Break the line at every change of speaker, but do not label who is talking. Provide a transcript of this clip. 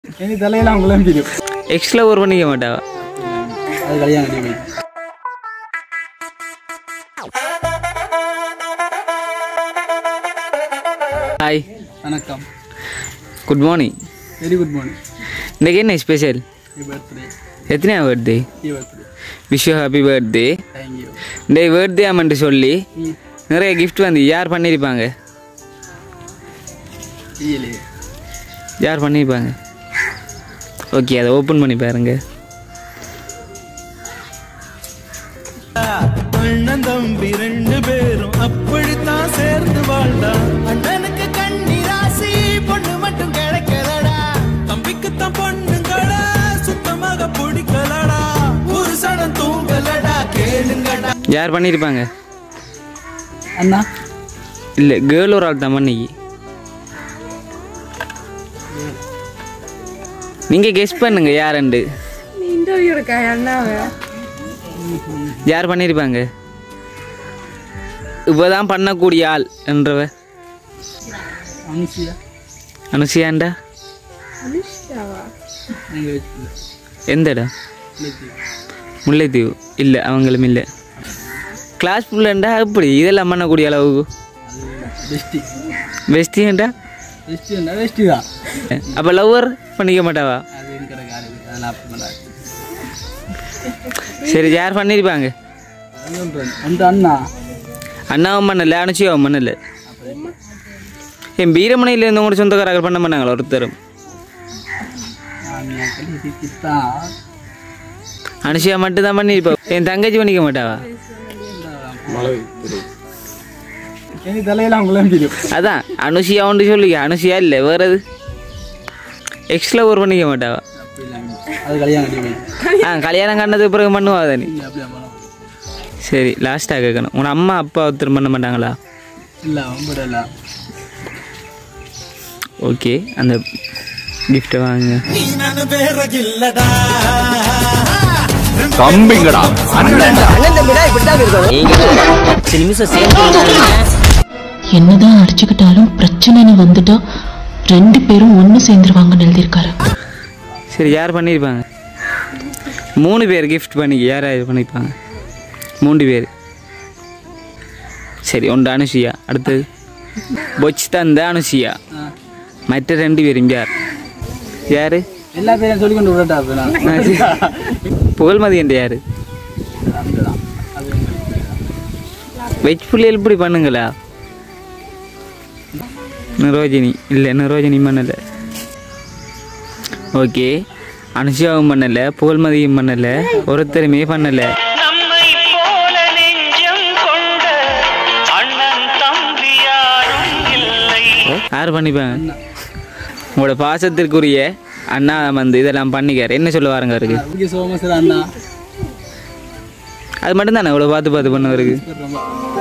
எனக்கு தலையெல்லாம் அவங்களாம் தெரியும்
எக்ஸ்ட்ரா ஒரு பண்ணிக்க மாட்டாவா
அது கல்யாணம் அடி போய்
ஹாய்
வணக்கம்
good morning
very good morning
இன்றைக்கி என்ன ஸ்பெஷல்
ஹி பர்த்டே
எத்தனையா பர்த்டே
ஹி birthday
wish you happy birthday
thank you
டே பர்த்டே அம்மன்ட்டு சொல்லி நிறைய கிஃப்ட் வந்து யார் பண்ணியிருப்பாங்க
இல்லையே
யார் பண்ணியிருப்பாங்க ஓகே அதை ஓப்பன் பண்ணி பாருங்க
அண்ணன் தம்பி ரெண்டு பேரும் அப்படித்தான் சேர்ந்து வாழ்ந்தா அண்ணனுக்கு கண்ணி ராசி பொண்ணு மட்டும் கிடைக்கலடா தம்பிக்குத்தான் பொண்ணுங்களா சுத்தமாக பிடிக்கலடா ஒரு சனம் தூங்கலடா கேளுங்கடா
யார் பண்ணியிருப்பாங்க
அண்ணா
இல்லை கேர்ள் ஒரு ஆள் தான் பண்ணிக்கி நீங்கள் கெஸ் பண்ணுங்க யாருண்டு
இன்டர்வியூ இருக்கா அண்ணாவை
யார் பண்ணியிருப்பாங்க இப்போதான் பண்ணக்கூடிய ஆள் என்றவ
அனுஷியா
அனுசியாண்டா
அனுஷ்காவா
நீங்கள் வச்சுக்கல
எந்த இடம்
இல்லைக்கு
முல்லைத்தீவு இல்லை அவங்களும் இல்லை கிளாஸ் ஃபுல்லண்டா எப்படி இதெல்லாம் பண்ணக்கூடிய அளவுக்கு
அது பெஸ்டி
பெஸ்டியண்டா
பெஸ்டி என்ன பெஸ்டி தான்
அப்போ லவ்வர் பண்ணிக்க மாட்டாவா
அது இருக்கிற காரியம் அதெல்லாம் அப்படி பண்ணாது
சரி யார் பண்ணியிருப்பாங்க
அது சொல்கிறேன் அந்த அண்ணா
அண்ணாவும் பண்ணல அனுச்சியாவும் பண்ணல என் வீரமனையில் இருந்தவங்க சொந்தக்காரர்கள் பண்ண மாட்டாங்களா ஒருத்தரும்
தான்
அனுஷியா மட்டும் தான் பண்ணியிருப்பா என் தங்கச்சி பண்ணிக்க மாட்டாவா
எனக்கு தலையெல்லாம் அவங்களாம் தெரியும்
அதான் அனுஷியா ஒன்று சொல்லுங்க அனுஷியா இல்லை வேற எது எக்ஸ்ட்ரா ஒரு பண்ணிக்க மாட்டாவா
அப்படி இல்லாமல் அது கல்யாணம் அடி போய்
ஆ கல்யாணம் கண்டதுக்கு பிறகு பண்ணுவா தானே
இல்லை அப்படியே பண்ணலாம்
சரி லாஸ்ட்டாக கேட்கணும் உன் அம்மா அப்பா ஒருத்தர் பண்ண மாட்டாங்களா
இல்லை அவங்கடல
ஓகே அந்த கிஃப்ட்டை வாங்க
நீ நான் வேற இல்லடா
என்னதான் அடிச்சுக்கிட்டாலும் பிரச்சனைன்னு வந்துட்டா ரெண்டு பேரும் ஒன்று சேர்ந்துருவாங்கன்னு எழுதியிருக்காரு
சரி யார் பண்ணியிருப்பாங்க மூணு பேர் கிஃப்ட் பண்ணிக்க யார் யார் பண்ணியிருப்பாங்க மூணு பேர் சரி ஒன்று அனுஷியா அடுத்தது பொச் தந்த அனுஷியா மற்ற ரெண்டு பேரும் யார் யார்
எல்லா பேரையும் சொல்லி கொண்டு விடட்டா அப்போ நான்
புகழ்மதி என்ற யார்
அப்படிதான் அது
வெஜ் புள்ளியல் இப்படி பண்ணுங்களா நிரோஜினி இல்லை நிரோஜினி பண்ணலை ஓகே அனுஷியாவும் பண்ணலை புகழ்மதியும் பண்ணலை ஒருத்தருமே பண்ணலை
நம்மை போல நெஞ்சம் கொண்ட அண்ணன் தம்பி யாரும் இல்லை
யார் பண்ணிப்பாங்க உங்களோட பாசத்திற்குரிய அண்ணா வந்து இதெல்லாம் பண்ணிக்காரு என்ன சொல்ல வாருங்க அவருக்கு
இங்கே சோமசர் அண்ணா
அது மட்டும்தானே இவ்வளோ பார்த்து பார்த்து பண்ணவருக்கு
ரொம்ப